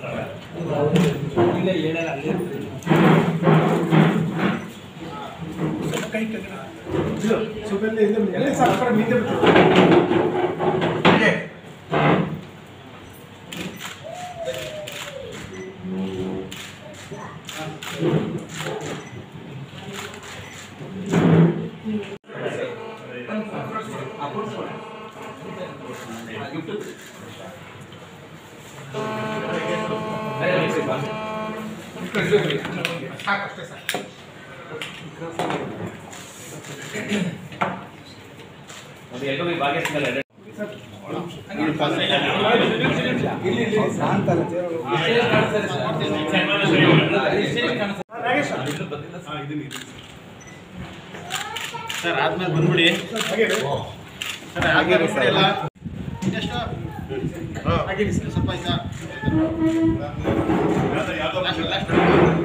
ಇಲ್ಲ ಹೇಳಲ್ಲ ಅಲ್ಲೇ ಇರ್ತೀನಿ. ಅದು ಎಲ್ರಿಗೂ ಭಾಗ್ಯಸಿಗಲ್ಲ ಎರಡು ಸರ್ ಆದ್ಮೇಲೆ ಬಂದ್ಬಿಡಿ ಸರ್ ಹಾಗೆ ಬಂದ್ಬಿಡಿ ಎಲ್ಲ ಇನ್ನೆಷ್ಟು ಹಾಂ ಸ್ವಲ್ಪ ಆಯ್ತಾ ಲಾಸ್ಟ್ ಲಾಸ್ಟ್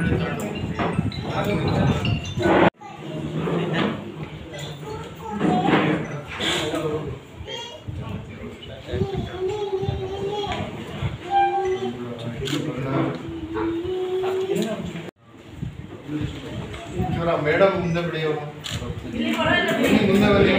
ಮೇಡಮ್ ಮುಂದೆ ಬಿಡಿ ಅವರು ಮುಂದೆ ಬನ್ನಿ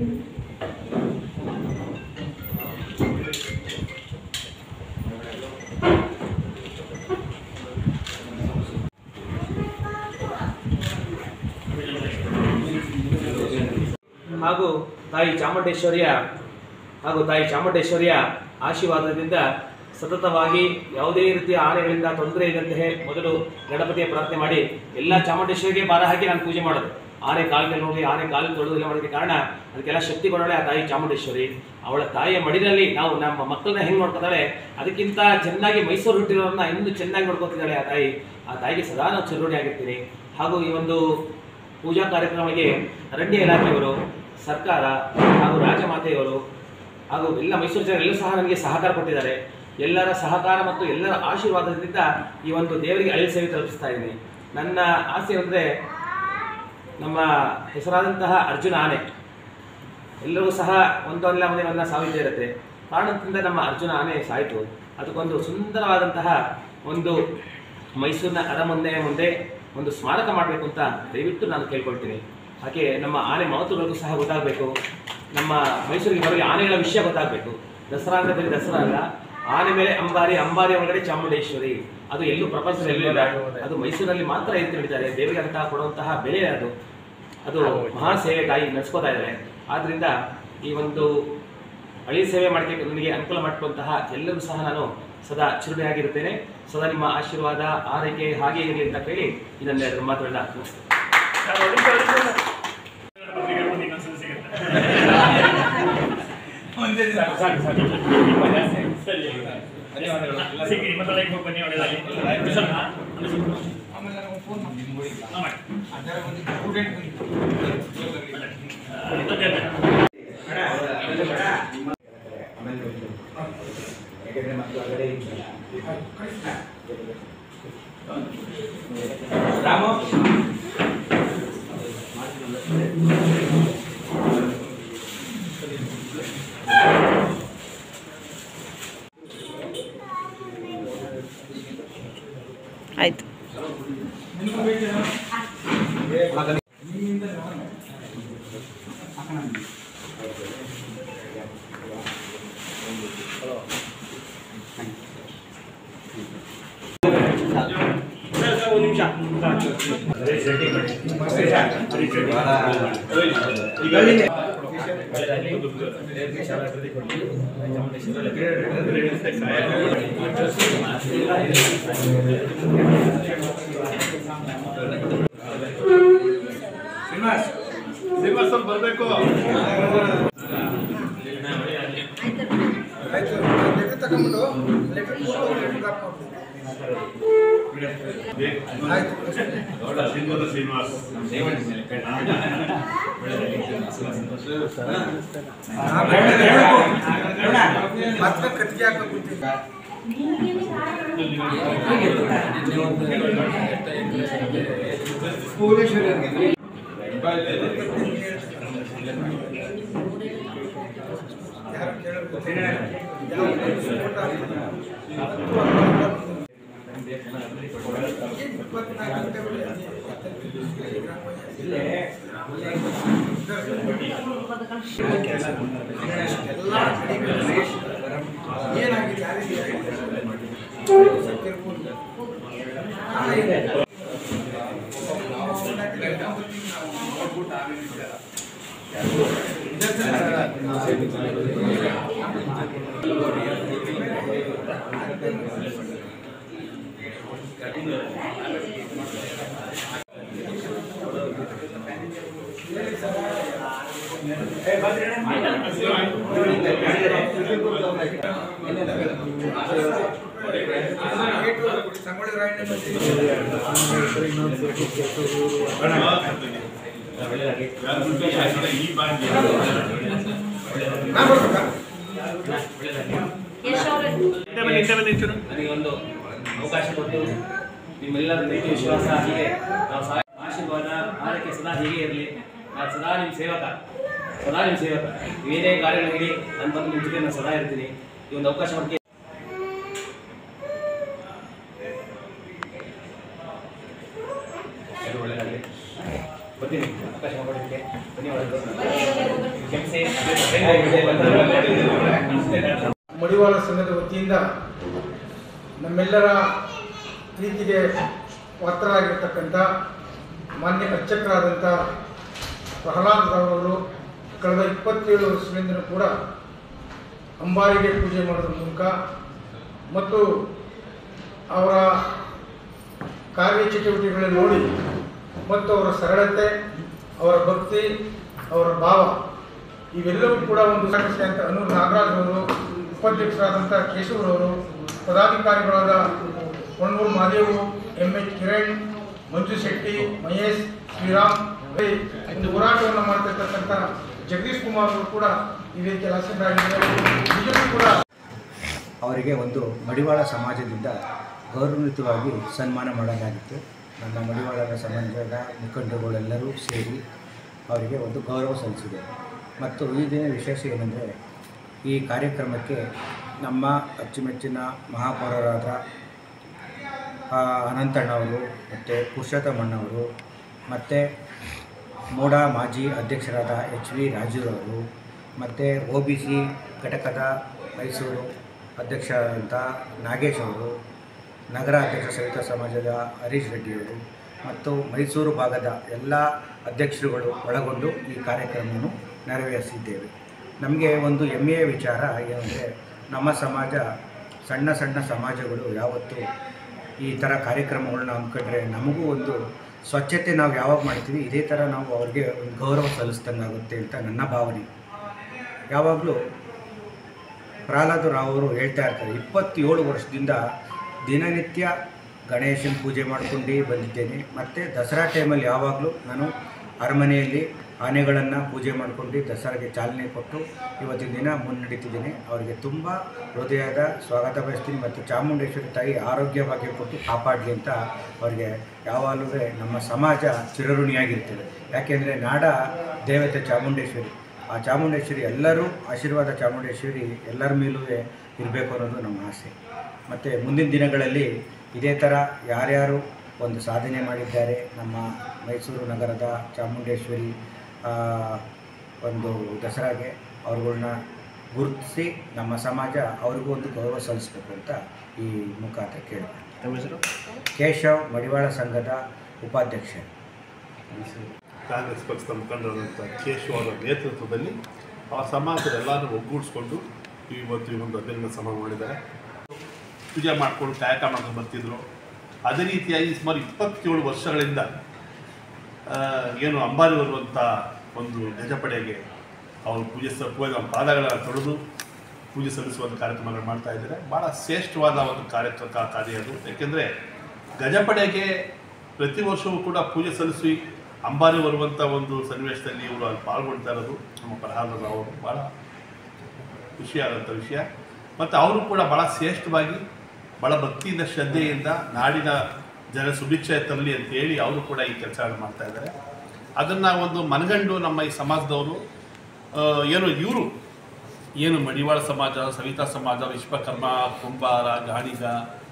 ಹಾಗೂ ತಾಯಿ ಚಾಮುಂಡೇಶ್ವರಿಯ ಹಾಗೂ ತಾಯಿ ಚಾಮುಂಡೇಶ್ವರಿಯ ಆಶೀರ್ವಾದದಿಂದ ಸತತವಾಗಿ ಯಾವುದೇ ರೀತಿಯ ಆನೆಗಳಿಂದ ತೊಂದರೆ ಇದ್ದಂತೆ ಮೊದಲು ಗಣಪತಿಯ ಪ್ರಾರ್ಥನೆ ಮಾಡಿ ಎಲ್ಲ ಚಾಮುಂಡೇಶ್ವರಿಗೆ ಭಾರ ಹಾಕಿ ನಾನು ಪೂಜೆ ಮಾಡೋದು ಆನೆ ಕಾಲಿನಲ್ಲಿ ನೋಡಿ ಆನೆ ಕಾಲಿನ ತೊಳೆದಿಲ್ಲ ಮಾಡೋದಕ್ಕೆ ಕಾರಣ ಅದಕ್ಕೆಲ್ಲ ಶಕ್ತಿ ಕೊಡೋಳೆ ಆ ತಾಯಿ ಚಾಮುಂಡೇಶ್ವರಿ ಅವಳ ತಾಯಿಯ ಮಡಿನಲ್ಲಿ ನಾವು ನಮ್ಮ ಮಕ್ಕಳನ್ನ ಹೆಂಗೆ ನೋಡ್ಕೊತಾಳೆ ಅದಕ್ಕಿಂತ ಚೆನ್ನಾಗಿ ಮೈಸೂರು ಹುಟ್ಟಿರೋರನ್ನ ಇನ್ನೂ ಚೆನ್ನಾಗಿ ನೋಡ್ಕೊತಿದ್ದಾಳೆ ಆ ತಾಯಿ ಆ ತಾಯಿಗೆ ಸದಾ ನಾವು ಚಿರುಣಿ ಆಗಿರ್ತೀನಿ ಹಾಗೂ ಈ ಒಂದು ಪೂಜಾ ಕಾರ್ಯಕ್ರಮಕ್ಕೆ ಅರಣ್ಯ ಇಲಾಖೆಯವರು ಸರ್ಕಾರ ಹಾಗೂ ರಾಜಮಾತೆಯವರು ಹಾಗೂ ಎಲ್ಲ ಮೈಸೂರು ಜನ ಎಲ್ಲರೂ ಸಹ ನನಗೆ ಸಹಕಾರ ಕೊಟ್ಟಿದ್ದಾರೆ ಎಲ್ಲರ ಸಹಕಾರ ಮತ್ತು ಎಲ್ಲರ ಆಶೀರ್ವಾದದಿಂದ ಈ ಒಂದು ದೇವರಿಗೆ ಅಳಿಲ್ ಸೇವೆ ತಲುಪಿಸ್ತಾ ಇದ್ದೀನಿ ನನ್ನ ಆಸೆ ಅಂದರೆ ನಮ್ಮ ಹೆಸರಾದಂತಹ ಅರ್ಜುನ ಆನೆ ಎಲ್ಲರೂ ಸಹ ಒಂದಲ್ಲ ಒಂದೇ ನನ್ನ ಸಾವಿದ್ದೇ ಇರುತ್ತೆ ಕಾರಣದಿಂದ ನಮ್ಮ ಅರ್ಜುನ ಆನೆ ಸಾಯಿತು ಅದಕ್ಕೊಂದು ಸುಂದರವಾದಂತಹ ಒಂದು ಮೈಸೂರಿನ ಅರಮನೆ ಮುಂದೆ ಒಂದು ಸ್ಮಾರಕ ಮಾಡಬೇಕು ಅಂತ ದಯವಿಟ್ಟು ನಾನು ಕೇಳ್ಕೊಳ್ತೀನಿ ಹಾಗೆ ನಮ್ಮ ಆನೆ ಮಾತುಗಳಿಗೂ ಸಹ ಗೊತ್ತಾಗಬೇಕು ನಮ್ಮ ಮೈಸೂರಿಗೆ ಬರೋ ಆನೆಗಳ ವಿಷಯ ಗೊತ್ತಾಗಬೇಕು ದಸರಾ ಅಂದರೆ ಬರೀ ದಸರಾ ಅಲ್ಲ ಆನೆ ಮೇಲೆ ಅಂಬಾರಿ ಅಂಬಾರಿ ಒಳಗಡೆ ಚಾಮುಂಡೇಶ್ವರಿ ಅದು ಎಲ್ಲೂ ಪ್ರಪಂಚದಲ್ಲಿ ಇಲ್ಲ ಅದು ಮೈಸೂರಲ್ಲಿ ಮಾತ್ರ ಎದ್ದು ನಡೀತಾರೆ ದೇವರಿಗೆ ಅಂತ ಕೊಡುವಂತಹ ಬೆಲೆ ಅದು ಅದು ಮಹಾ ಸೇವೆ ತಾಯಿ ನಡೆಸ್ಕೋತಾ ಇದ್ದಾರೆ ಆದ್ರಿಂದ ಈ ಒಂದು ಹಳಿ ಸೇವೆ ಮಾಡಕ್ಕೆ ನನಗೆ ಅನುಕೂಲ ಮಾಡಿಕೊಂತಹ ಎಲ್ಲರೂ ಸಹ ನಾನು ಸದಾ ಚಿರುಡೆಯಾಗಿರುತ್ತೇನೆ ಸದಾ ನಿಮ್ಮ ಆಶೀರ್ವಾದ ಆರೈಕೆ ಹಾಗೆ ಇರಲಿ ಅಂತ ಹೇಳಿ ಇದನ್ನ ಎರಡು ಮಾತುಗಳನ್ನ ಮುಗಿಸ್ತೇನೆ. ರಾಮು ಆಯ್ತು ಶ್ರೀನಿವಾಸ್ ಶ್ರೀನಿವಾಸ್ ಸ್ವಲ್ಪ ಬರಬೇಕು ಶ್ರೀನಿವಾಸ್ ನನಗೆ ಒಂದು ಅವಕಾಶ ಕೊಟ್ಟು ನಿಮ್ಮೆಲ್ಲರ ಪ್ರೀತಿ ವಿಶ್ವಾಸ ಹೀಗೆ ನಾವು ಸಹಾಯ ಆಶೀರ್ವಾದ ಆರಕ್ಕೆ ಸದಾ ಹೀಗೆ ಇರಲಿ ನಾನು ಸದಾ ನಿಮ್ಮ ಸೇವಕ ಸದಾ ನಿಮ್ಮ ಸೇವಕ ಏನೇ ಕಾರ್ಯಗಳು ಹೇಳಿ ನಾನು ಬಂದು ನಿಮ್ಮ ಜೊತೆ ನಾನು ಸದಾ ಇರ್ತೀನಿ ಈ ಒಂದು ಅವಕಾಶ ಕೊಟ್ಟು ಎಲ್ಲರೂ ಒಳ್ಳೆಯದಾಗಲಿ ಬರ್ತೀನಿ ಅವಕಾಶ ಮಾಡಿದ್ದಕ್ಕೆ ಧನ್ಯವಾದಗಳು ಕ್ಷಮಿಸಿ. ಮಡಿವಾಳ ಸಂಘದ ವತಿಯಿಂದ ನಮ್ಮೆಲ್ಲರ ಪ್ರೀತಿಗೆ ಪಾತ್ರರಾಗಿರ್ತಕ್ಕಂಥ ಮಾನ್ಯ ಅರ್ಚಕರಾದಂಥ ಪ್ರಹ್ಲಾದ್ ರಾವ್ರವರು ಕಳೆದ ಇಪ್ಪತ್ತೇಳು ವರ್ಷಗಳಿಂದಲೂ ಕೂಡ ಅಂಬಾರಿಗೆ ಪೂಜೆ ಮಾಡೋದ್ರ ಮೂಲಕ ಮತ್ತು ಅವರ ಕಾರ್ಯಚಟುವಟಿಕೆಗಳನ್ನು ನೋಡಿ ಮತ್ತು ಅವರ ಸರಳತೆ ಅವರ ಭಕ್ತಿ ಅವರ ಭಾವ ಇವೆಲ್ಲವೂ ಕೂಡ ಒಂದು ಸಾಗಿಸಿದಂಥ ಅನೂರ್ ನಾಗರಾಜ್ ಅವರು ಉಪಾಧ್ಯಕ್ಷರಾದಂಥ ಕೇಶವರವರು ಪದಾಧಿಕಾರಿಗಳಾದ ಹೊನ್ನೂರು ಮಾದೇವು ಎಂ ಎಚ್ ಕಿರಣ್ ಮಂಜು ಶೆಟ್ಟಿ ಮಹೇಶ್ ಶ್ರೀರಾಮ್ ಈ ಒಂದು ಹೋರಾಟವನ್ನು ಮಾಡ್ತಿರ್ತಕ್ಕಂಥ ಜಗದೀಶ್ ಕುಮಾರ್ ಅವರು ಕೂಡ ಈ ರೀತಿಯ ಹಾಸನರಾಗಿದ್ದಾರೆ ನಿಜಕ್ಕೂ ಕೂಡ ಅವರಿಗೆ ಒಂದು ಮಡಿವಾಳ ಸಮಾಜದಿಂದ ಗೌರವಯುತವಾಗಿ ಸನ್ಮಾನ ಮಾಡಲಾಗಿತ್ತು ನಮ್ಮ ಮಡಿವಾಳರ ಸಮಾಜದ ಮುಖಂಡರುಗಳೆಲ್ಲರೂ ಸೇರಿ ಅವರಿಗೆ ಒಂದು ಗೌರವ ಸಲ್ಲಿಸಿದೆ ಮತ್ತು ಈ ದಿನ ವಿಶೇಷ ಏನೆಂದರೆ ಈ ಕಾರ್ಯಕ್ರಮಕ್ಕೆ ನಮ್ಮ ಅಚ್ಚುಮೆಚ್ಚಿನ ಮಹಾಪೌರರಾದ ಆ, ಅನಂತಣ್ಣವರು ಮತ್ತು ಪುರುಷೋತ್ತಮಣ್ಣವರು ಮತ್ತು ಮೋಡ ಮಾಜಿ ಅಧ್ಯಕ್ಷರಾದ ಎಚ್ ವಿ ರಾಜುರವರು ಮತ್ತು ಒ ಬಿ ಸಿ ಘಟಕದ ಮೈಸೂರು ಅಧ್ಯಕ್ಷರಾದಂಥ ನಾಗೇಶ್ ಅವರು ನಗರ ಅಧ್ಯಕ್ಷ ಸವಿತಾ ಸಮಾಜದ ಹರೀಶ್ ರೆಡ್ಡಿಯವರು ಮತ್ತು ಮೈಸೂರು ಭಾಗದ ಎಲ್ಲ ಅಧ್ಯಕ್ಷರುಗಳು ಒಳಗೊಂಡು ಈ ಕಾರ್ಯಕ್ರಮವನ್ನು ನೆರವೇರಿಸಿದ್ದೇವೆ ನಮಗೆ ಒಂದು ಹೆಮ್ಮೆಯ ವಿಚಾರ ಏನಂದರೆ ನಮ್ಮ ಸಮಾಜ ಸಣ್ಣ ಸಣ್ಣ ಸಮಾಜಗಳು ಯಾವತ್ತೂ ಈ ಥರ ಕಾರ್ಯಕ್ರಮಗಳನ್ನ ಹಮ್ಮಿಕೊಂಡ್ರೆ ನಮಗೂ ಒಂದು ಸ್ವಚ್ಛತೆ ನಾವು ಯಾವಾಗ ಮಾಡ್ತೀವಿ ಇದೇ ಥರ ನಾವು ಅವ್ರಿಗೆ ಒಂದು ಗೌರವ ಸಲ್ಲಿಸ್ದಂಗಾಗುತ್ತೆ ಅಂತ ನನ್ನ ಭಾವನೆ ಯಾವಾಗಲೂ ಪ್ರಹ್ಲಾದ್ ರಾವ್ ಅವರು ಹೇಳ್ತಾ ಇರ್ತಾರೆ ಇಪ್ಪತ್ತೇಳು ವರ್ಷದಿಂದ ದಿನನಿತ್ಯ ಗಣೇಶನ ಪೂಜೆ ಮಾಡ್ಕೊಂಡು ಬಂದಿದ್ದೇನೆ ಮತ್ತು ದಸರಾ ಟೈಮಲ್ಲಿ ಯಾವಾಗಲೂ ನಾನು ಅರಮನೆಯಲ್ಲಿ ಆನೆಗಳನ್ನು ಪೂಜೆ ಮಾಡ್ಕೊಂಡು ದಸರಾಗೆ ಚಾಲನೆ ಕೊಟ್ಟು ಇವತ್ತಿನ ದಿನ ಮುನ್ನಡೀತಿದ್ದೀನಿ ಅವರಿಗೆ ತುಂಬ ಹೃದಯದ ಸ್ವಾಗತ ಬಯಸ್ತೀನಿ ಮತ್ತು ಚಾಮುಂಡೇಶ್ವರಿ ತಾಯಿ ಆರೋಗ್ಯ ಭಾಗ್ಯ ಕೊಟ್ಟು ಕಾಪಾಡಲಿ ಅಂತ ಅವರಿಗೆ ಯಾವಾಗಲೂ ನಮ್ಮ ಸಮಾಜ ಚಿರಋಣಿಯಾಗಿರ್ತದೆ ಯಾಕೆಂದರೆ ನಾಡ ದೇವತೆ ಚಾಮುಂಡೇಶ್ವರಿ ಆ ಚಾಮುಂಡೇಶ್ವರಿ ಎಲ್ಲರೂ ಆಶೀರ್ವಾದ ಚಾಮುಂಡೇಶ್ವರಿ ಎಲ್ಲರ ಮೇಲೂ ಇರಬೇಕು ಅನ್ನೋದು ನಮ್ಮ ಆಸೆ ಮತ್ತು ಮುಂದಿನ ದಿನಗಳಲ್ಲಿ ಇದೇ ಥರ ಯಾರ್ಯಾರು ಒಂದು ಸಾಧನೆ ಮಾಡಿದ್ದಾರೆ ನಮ್ಮ ಮೈಸೂರು ನಗರದ ಚಾಮುಂಡೇಶ್ವರಿ ಆ, ಒಂದು ದಸರಾಗೆ ಅವ್ರುಗಳ್ನ ಗುರುತಿಸಿ ನಮ್ಮ ಸಮಾಜ ಅವ್ರಿಗೂ ಒಂದು ಗೌರವ ಸಲ್ಲಿಸಬೇಕು ಅಂತ ಈ ಮುಖಾಂತರ ಕೇಳ್ತೀನಿ ಕೇಶವ್ ಮಡಿವಾಳ ಸಂಘದ ಉಪಾಧ್ಯಕ್ಷ ಕಾಂಗ್ರೆಸ್ ಪಕ್ಷದ ಮುಖಂಡರಾದಂಥ ಕೇಶವ್ ಅವರ ನೇತೃತ್ವದಲ್ಲಿ ಆ ಸಮಾಜದ ಎಲ್ಲರೂ ಒಗ್ಗೂಡಿಸ್ಕೊಂಡು ಇವತ್ತು ಈ ಒಂದು ಅಭಿನಂದನೆ ಸಭೆ ಮಾಡಿದ್ದಾರೆ ಪೂಜೆ ಮಾಡಿಕೊಂಡು ಕಾಯಕ ಮಾಡ್ಕೊಂಡು ಬರ್ತಿದ್ರು ಅದೇ ರೀತಿಯಾಗಿ ಸುಮಾರು ಇಪ್ಪತ್ತೇಳು ವರ್ಷಗಳಿಂದ ಆ, ಏನು ಅಂಬಾರಿ ಬರುವಂಥ ಒಂದು ಗಜಪಡೆಗೆ ಅವರು ಪೂಜೆ ಸ ಪೂಜೆ ಪಾದಗಳ ತೊಳೆದು ಪೂಜೆ ಸಲ್ಲಿಸುವಂಥ ಕಾರ್ಯಕ್ರಮಗಳು ಮಾಡ್ತಾ ಇದ್ದಾರೆ ಭಾಳ ಶ್ರೇಷ್ಠವಾದ ಒಂದು ಕಾರ್ಯಕ್ರ ಕಾರ್ಯ ಅದು ಯಾಕೆಂದರೆ ಗಜಪಡೆಗೆ ಪ್ರತಿ ವರ್ಷವೂ ಕೂಡ ಪೂಜೆ ಸಲ್ಲಿಸಿ ಅಂಬಾರಿ ಬರುವಂಥ ಒಂದು ಸನ್ನಿವೇಶದಲ್ಲಿ ಇವರು ಅಲ್ಲಿ ಪಾಲ್ಗೊಳ್ತಾ ಇರೋದು ನಮ್ಮ ಪ್ರಹ್ಲಾದ ಅವರು ಭಾಳ ಖುಷಿಯಾದಂಥ ವಿಷಯ ಮತ್ತು ಅವರು ಕೂಡ ಭಾಳ ಶ್ರೇಷ್ಠವಾಗಿ ಭಾಳ ಭಕ್ತಿಯಿಂದ ಶ್ರದ್ಧೆಯಿಂದ ನಾಡಿನ ಜನ ಸುಭಿಕ್ಷೆ ತರಲಿ ಅಂತ ಹೇಳಿ ಅವರು ಕೂಡ ಈ ಕೆಲಸಗಳನ್ನು ಮಾಡ್ತಾ ಇದ್ದಾರೆ ಅದನ್ನು ಒಂದು ಮನಗಂಡು ನಮ್ಮ ಈ ಸಮಾಜದವರು ಆ, ಏನು ಇವರು ಏನು ಮಡಿವಾಳ ಸಮಾಜ ಸವಿತಾ ಸಮಾಜ ವಿಶ್ವಕರ್ಮ ಕುಂಬಾರ ಗಾಣಿಗ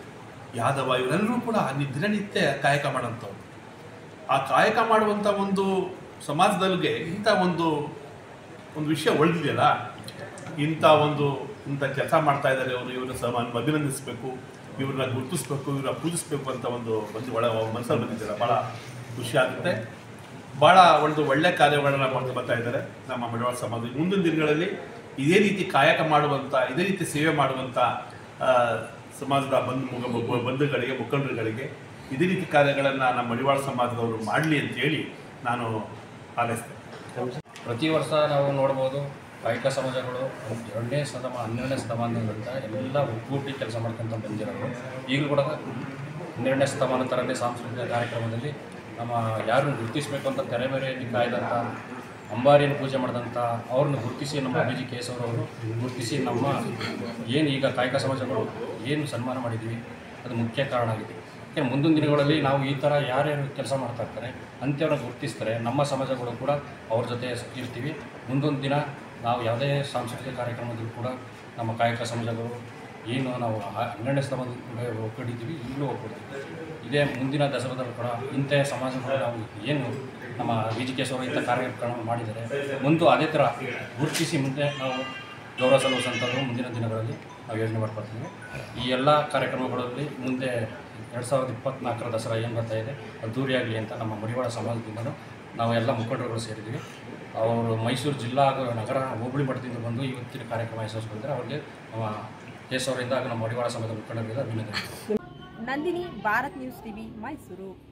ಯಾದವ ಇವರೆಲ್ಲರೂ ಕೂಡ ನಿ- ದಿನನಿತ್ಯ ಕಾಯಕ ಮಾಡೋಂಥವ್ರು ಆ ಕಾಯಕ ಮಾಡುವಂಥ ಒಂದು ಸಮಾಜದಲ್ಲಿಗೆ ಇಂಥ ಒಂದು ಒಂದು ವಿಷಯ ಒಳ್ದಿದೆಯಲ್ಲ ಇಂಥ ಒಂದು ಇಂಥ ಕೆಲಸ ಮಾಡ್ತಾ ಇದ್ದಾರೆ ಅವರು ಇವ್ರನ್ನ ಸಮ ಅಭಿನಂದಿಸಬೇಕು ಇವ್ರನ್ನ ಗುರುತಿಸ್ಬೇಕು ಇವ್ರನ್ನ ಪೂಜಿಸ್ಬೇಕು ಅಂತ ಒಂದು ಒಂದು ಒಳ ಮನಸ್ಸಲ್ಲಿ ಬಂದಿದ್ದಾರೆ ಭಾಳ ಖುಷಿ ಆಗುತ್ತೆ ಭಾಳ ಒಂದು ಒಳ್ಳೆ ಕಾರ್ಯಗಳನ್ನ ಮಾಡ್ತಾ ಬರ್ತಾ ಇದ್ದಾರೆ ನಮ್ಮ ಮಡಿವಾಳ ಸಮಾಜ ಮುಂದಿನ ದಿನಗಳಲ್ಲಿ ಇದೇ ರೀತಿ ಕಾಯಕ ಮಾಡುವಂಥ ಇದೇ ರೀತಿ ಸೇವೆ ಮಾಡುವಂಥ ಆ, ಸಮಾಜದ ಬಂಧು ಮುಗ- ಬ- ಬಂಧುಗಳಿಗೆ ಮುಖಂಡರುಗಳಿಗೆ ಇದೇ ರೀತಿ ಕಾರ್ಯಗಳನ್ನು ನಮ್ಮ ಮಡಿವಾಳ ಸಮಾಜದವರು ಮಾಡಲಿ ಅಂತೇಳಿ ನಾನು ಹಾರೈಸ್ತೇನೆ ಪ್ರತಿ ವರ್ಷ ನಾವು ನೋಡ್ಬೋದು ಕಾಯಕ ಸಮಾಜಗಳು ಎರಡನೇ ಶತಮಾನ ಹನ್ನೆರಡನೇ ಶತಮಾನದಿಂದ ಎಲ್ಲ ಒಗ್ಗೂಡಿ ಕೆಲಸ ಮಾಡ್ಕೊಂತ ಬಂದಿರೋರು ಈಗಲೂ ಕೂಡ ಹನ್ನೆರಡನೇ ಶತಮಾನ ಥರನೇ ಸಾಂಸ್ಕೃತಿಕ ಕಾರ್ಯಕ್ರಮದಲ್ಲಿ ನಮ್ಮ ಯಾರನ್ನು ಗುರುತಿಸಬೇಕು ಅಂತ ತೆರೆಮರೆಯಲ್ಲಿ ಕಾಯ್ದಂಥ ಅಂಬಾರಿಯನ್ನು ಪೂಜೆ ಮಾಡಿದಂಥ ಅವ್ರನ್ನ ಗುರುತಿಸಿ ನಮ್ಮ ಅಭಿಜಿ ಕೇಶವರವರು ಗುರುತಿಸಿ ನಮ್ಮ ಏನು ಈಗ ಕಾಯಕ ಸಮಾಜಗಳು ಏನು ಸನ್ಮಾನ ಮಾಡಿದ್ದೀವಿ ಅದು ಮುಖ್ಯ ಕಾರಣ ಆಗಿದೆ ಯಾಕೆ ಮುಂದಿನ ದಿನಗಳಲ್ಲಿ ನಾವು ಈ ಥರ ಯಾರ್ಯಾರು ಕೆಲಸ ಮಾಡ್ತಾ ಇರ್ತಾರೆ ಅಂಥವ್ರನ್ನ ಗುರುತಿಸ್ತಾರೆ ನಮ್ಮ ಸಮಾಜಗಳು ಕೂಡ ಅವ್ರ ಜೊತೆ ಇರ್ತೀವಿ ಮುಂದೊಂದು ದಿನ ನಾವು ಯಾವುದೇ ಸಾಂಸ್ಕೃತಿಕ ಕಾರ್ಯಕ್ರಮದಲ್ಲೂ ಕೂಡ ನಮ್ಮ ಕಾಯಕ ಸಮಾಜಗಳು ಏನು ನಾವು ಆ- ಹನ್ನೆರಡನೇ ಶತಮಾನದಿಂದ ಒಗ್ಗಟ್ಟಿದ್ದೀವಿ ಈಗಲೂ ಒಗ್ಗಟ್ಟಿದ್ದೀವಿ ಇದೇ ಮುಂದಿನ ದಸರಾದಲ್ಲೂ ಕೂಡ ಇಂಥ ಸಮಾಜಗಳು ನಾವು ಏನು ನಮ್ಮ ವಿಜಿಕೇಶ್ವರ ಇಂಥ ಕಾರ್ಯಕ್ರಮ ಮಾಡಿದರೆ ಮುಂದೆ ಅದೇ ಥರ ಗುರುತಿಸಿ ಮುಂದೆ ನಾವು ಗೌರವ ಸಲ್ಲಿಸುವಂಥದ್ದು ಮುಂದಿನ ದಿನಗಳಲ್ಲಿ ನಾವು ಯೋಜನೆ ಮಾಡ್ಕೊಳ್ತೀವಿ ಈ ಎಲ್ಲ ಕಾರ್ಯಕ್ರಮಗಳಲ್ಲಿ ಮುಂದೆ ಎರಡು ಸಾವಿರದ ಇಪ್ಪತ್ತ್ನಾಲ್ಕರ ದಸರಾ ಏನು ಬರ್ತಾ ಇದೆ ಅದ್ದೂರಿಯಾಗಲಿ ಅಂತ ನಮ್ಮ ಮಡಿವಾಳ ಸಮಾಜದಿಂದಲೂ ನಾವು ಎಲ್ಲ ಮುಖಂಡರುಗಳು ಸೇರಿದ್ದೀವಿ ಅವರು ಮೈಸೂರು ಜಿಲ್ಲಾ ಹಾಗೂ ನಗರ ಹೋಬಳಿ ಮಟ್ಟದಿಂದ ಬಂದು ಇವತ್ತಿನ ಕಾರ್ಯಕ್ರಮ ಯಶಸ್ವಿಗೊಂಡ್ರೆ ಅವರಿಗೆ ನಮ್ಮ ಕೇಶವರಿಂದ ಹಾಗೂ ನಮ್ಮ ಮಡಿವಾಳ ಸಮಾಜದ ಮುಖಂಡರಿಂದ ಅಭಿನಂದನೆ ನಂದಿನಿ ಭಾರತ್ ನ್ಯೂಸ್ ಟಿವಿ ಮೈಸೂರು